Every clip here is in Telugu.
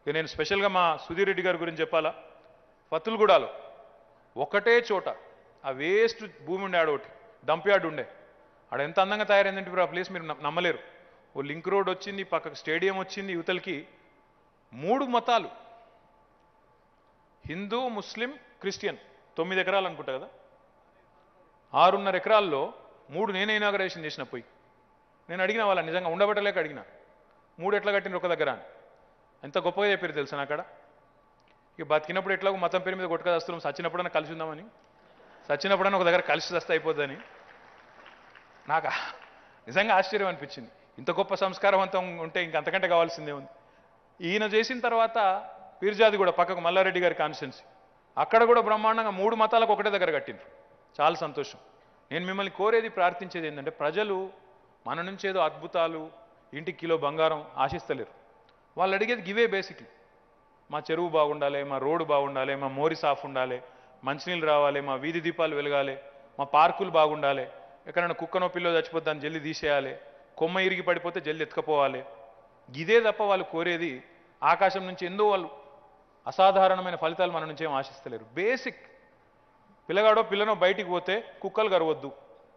ఇక నేను స్పెషల్గా మా సుధీర్ రెడ్డి గారి గురించి చెప్పాలా పత్తులగూడలో ఒకటే చోట ఆ వేస్ట్ భూమి ఉండే ఆడ ఒకటి డంప్ యార్డ్ ఉండే ఆడ ఎంత అందంగా తయారైందంటే ఇప్పుడు ఆ ప్లేస్ మీరు నమ్- నమ్మలేరు ఓ లింక్ రోడ్ వచ్చింది పక్కకు స్టేడియం వచ్చింది యువతలకి మూడు మతాలు హిందూ ముస్లిం క్రిస్టియన్ తొమ్మిది ఎకరాలు అనుకుంటా కదా ఆరున్నర ఎకరాల్లో మూడు నేనే ఇనాగరేషన్ చేసిన పోయి నేను అడిగిన వాళ్ళ నిజంగా ఉండబట్టలేక అడిగిన మూడు ఎట్లా కట్టిన ఒక దగ్గర అని ఎంత గొప్పగా చెప్పారు తెలుసా అక్కడ ఇక బతికినప్పుడు ఎట్లాగో మతం పేరు మీద కొట్టుకదస్తున్నాం సచ్చినప్పుడన్నా కలిసి ఉందామని సచ్చినప్పుడన్నా ఒక దగ్గర కలిసి వస్తే అయిపోద్దని నాకు ఆ- నిజంగా ఆశ్చర్యం అనిపించింది ఇంత గొప్ప సంస్కారవంతం ఉంటే ఇంక అంతకంటే కావాల్సిందే ఉంది ఈయన చేసిన తర్వాత పీర్జాది కూడా పక్కకు మల్లారెడ్డి గారి కాన్స్టిట్యున్సీ అక్కడ కూడా బ్రహ్మాండంగా మూడు మతాలకు ఒకటే దగ్గర కట్టిండ్రు చాలా సంతోషం నేను మిమ్మల్ని కోరేది ప్రార్థించేది ఏంటంటే ప్రజలు మన నుంచి ఏదో అద్భుతాలు ఇంటికి కిలో బంగారం ఆశిస్తలేరు వాళ్ళు అడిగేది గివే బేసిక్లీ మా చెరువు బాగుండాలి మా రోడ్డు బాగుండాలి మా మోరి సాఫ్ ఉండాలి మంచినీళ్ళు రావాలి మా వీధి దీపాలు వెలగాలి మా పార్కులు బాగుండాలి ఎక్కడైనా కుక్కనో పిల్లో చచ్చిపోతే దాన్ని జల్లి తీసేయాలి కొమ్మ ఇరిగి పడిపోతే జల్లి ఎత్తుకపోవాలి ఇదే తప్ప వాళ్ళు కోరేది ఆకాశం నుంచి ఎందో వాళ్ళు అసాధారణమైన ఫలితాలు మన నుంచి ఏం ఆశిస్తలేరు బేసిక్ పిల్లగాడో పిల్లనో బయటికి పోతే కుక్కలు గరవద్దు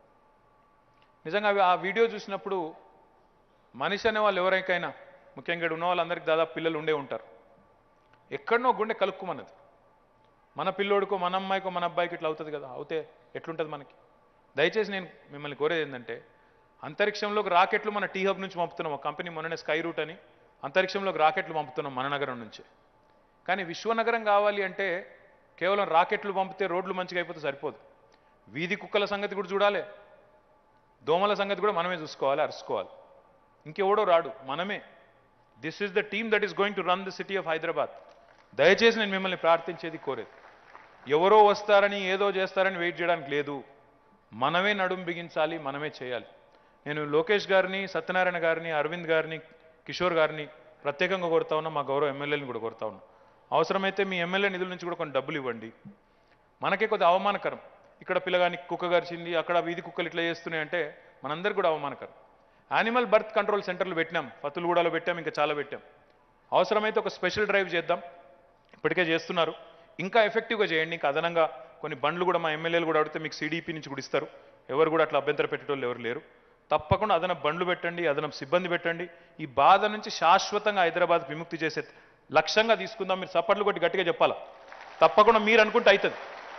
నిజంగా అవి- ఆ వీడియో చూసినప్పుడు మనిషి అనే వాళ్ళు ఎవరికైనా ముఖ్యంగా ఇక్కడ ఉన్న వాళ్ళందరికీ దాదాపు పిల్లలు ఉండే ఉంటారు ఎక్కడనో గుండె కలుక్కుమన్నది మన పిల్లోడికో మన అమ్మాయికో మన అబ్బాయికి ఇట్లా అవుతుంది కదా అవుతే ఎట్లుంటుంది మనకి దయచేసి నేను మిమ్మల్ని కోరేది ఏంటంటే అంతరిక్షంలోకి రాకెట్లు మన టీ హబ్ నుంచి పంపుతున్నాం ఒక కంపెనీ మొన్ననే స్కై రూట్ అని అంతరిక్షంలోకి రాకెట్లు పంపుతున్నాం మన నగరం నుంచే కానీ విశ్వనగరం కావాలి అంటే కేవలం రాకెట్లు పంపితే రోడ్లు మంచిగా అయిపోతే సరిపోదు వీధి కుక్కల సంగతి కూడా చూడాలి దోమల సంగతి కూడా మనమే చూసుకోవాలి అరుచుకోవాలి ఇంకెవడో రాడు మనమే this is the team that is going to run the city of Hyderabad దయచేసి నేను మిమ్మల్ని ప్రార్థించేది కోరేది ఎవరో వస్తారని ఏదో చేస్తారని వెయిట్ చేయడానికి లేదు మనమే నడుం బిగించాలి మనమే చేయాలి నేను లోకేష్ గారిని సత్యనారాయణ గారిని అరవింద్ గారిని కిషోర్ గారిని ప్రత్యేకంగా కోరుతా ఉన్నా మా గౌరవ ఎమ్మెల్యేని కూడా కోరుతా ఉన్నా అవసరమైతే మీ ఎమ్మెల్యే నిధుల నుంచి కూడా కొన్ని డబ్బులు ఇవ్వండి మనకే కొద్ది అవమానకరం ఇక్కడ పిల్లగానికి కుక్క గరిచింది అక్కడ వీధి కుక్కలు ఇట్లా చేస్తున్నాయి అంటే మనందరికి కూడా అవమానకరం యానిమల్ బర్త్ కంట్రోల్ సెంటర్లు పెట్టినాం పతులుగూడలో పెట్టాం ఇంకా చాలా పెట్టాం అవసరమైతే ఒక స్పెషల్ డ్రైవ్ చేద్దాం ఇప్పటికే చేస్తున్నారు ఇంకా ఎఫెక్టివ్గా చేయండి ఇంకా అదనంగా కొన్ని బండ్లు కూడా మా ఎమ్మెల్యేలు కూడా అడిగితే మీకు సిడిపి నుంచి కూడా ఇస్తారు ఎవరు కూడా అట్లా అభ్యంతర పెట్టేటోళ్ళు ఎవరు లేరు తప్పకుండా అదనపు బండ్లు పెట్టండి అదనపు సిబ్బంది పెట్టండి ఈ బాధ నుంచి శాశ్వతంగా హైదరాబాద్ విముక్తి చేసే లక్ష్యంగా తీసుకుందాం మీరు చప్పట్లు కొట్టి గట్టిగా చెప్పాలా తప్పకుండా మీరు అనుకుంటే అవుతుంది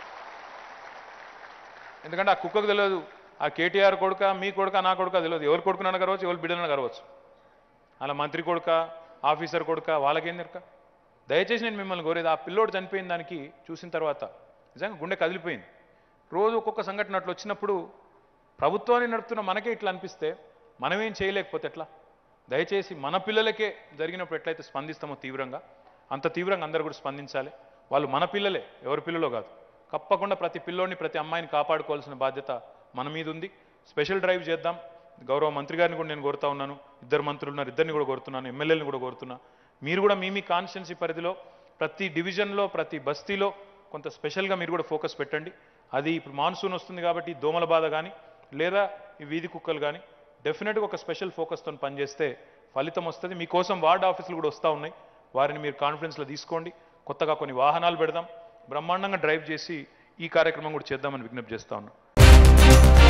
ఎందుకంటే ఆ కుక్కకు తెలియదు ఆ కేటీఆర్ కొడుక మీ కొడుక నా కొడుక తెలియదు ఎవరు కొడుకునన్నా కరవచ్చు ఎవరు బిడ్డనన్నా కరవచ్చు అలా మంత్రి కొడుక ఆఫీసర్ కొడుక వాళ్ళకేం దొరక దయచేసి నేను మిమ్మల్ని కోరేది ఆ పిల్లోడు చనిపోయిన దానికి చూసిన తర్వాత నిజంగా గుండె కదిలిపోయింది రోజు ఒక్కొక్క సంఘటన అట్లా వచ్చినప్పుడు ప్రభుత్వాన్ని నడుపుతున్న మనకే ఇట్లా అనిపిస్తే మనమేం చేయలేకపోతే ఎట్లా దయచేసి మన పిల్లలకే జరిగినప్పుడు ఎట్లయితే స్పందిస్తామో తీవ్రంగా అంత తీవ్రంగా అందరూ కూడా స్పందించాలి వాళ్ళు మన పిల్లలే ఎవరి పిల్లలో కాదు తప్పకుండా ప్రతి పిల్లోని ప్రతి అమ్మాయిని కాపాడుకోవాల్సిన బాధ్యత మన మీద ఉంది స్పెషల్ డ్రైవ్ చేద్దాం గౌరవ మంత్రి గారిని కూడా నేను కోరుతా ఉన్నాను ఇద్దరు మంత్రులు ఉన్నారు ఇద్దరిని కూడా కోరుతున్నాను ఎమ్మెల్యేలను కూడా కోరుతున్నా మీరు కూడా మీ మీ కాన్స్టిట్యున్సీ పరిధిలో ప్రతి డివిజన్లో ప్రతి బస్తీలో కొంత స్పెషల్గా మీరు కూడా ఫోకస్ పెట్టండి అది ఇప్పుడు మాన్సూన్ వస్తుంది కాబట్టి ఈ దోమల బాధ కానీ లేదా ఈ వీధి కుక్కలు కానీ డెఫినెట్గా ఒక స్పెషల్ ఫోకస్తో పనిచేస్తే ఫలితం వస్తుంది మీకోసం వార్డ్ ఆఫీసులు కూడా వస్తూ ఉన్నాయి వారిని మీరు కాన్ఫిడెన్స్లో తీసుకోండి కొత్తగా కొన్ని వాహనాలు పెడదాం బ్రహ్మాండంగా డ్రైవ్ చేసి ఈ కార్యక్రమం కూడా చేద్దామని విజ్ఞప్తి చేస్తా ఉన్నాం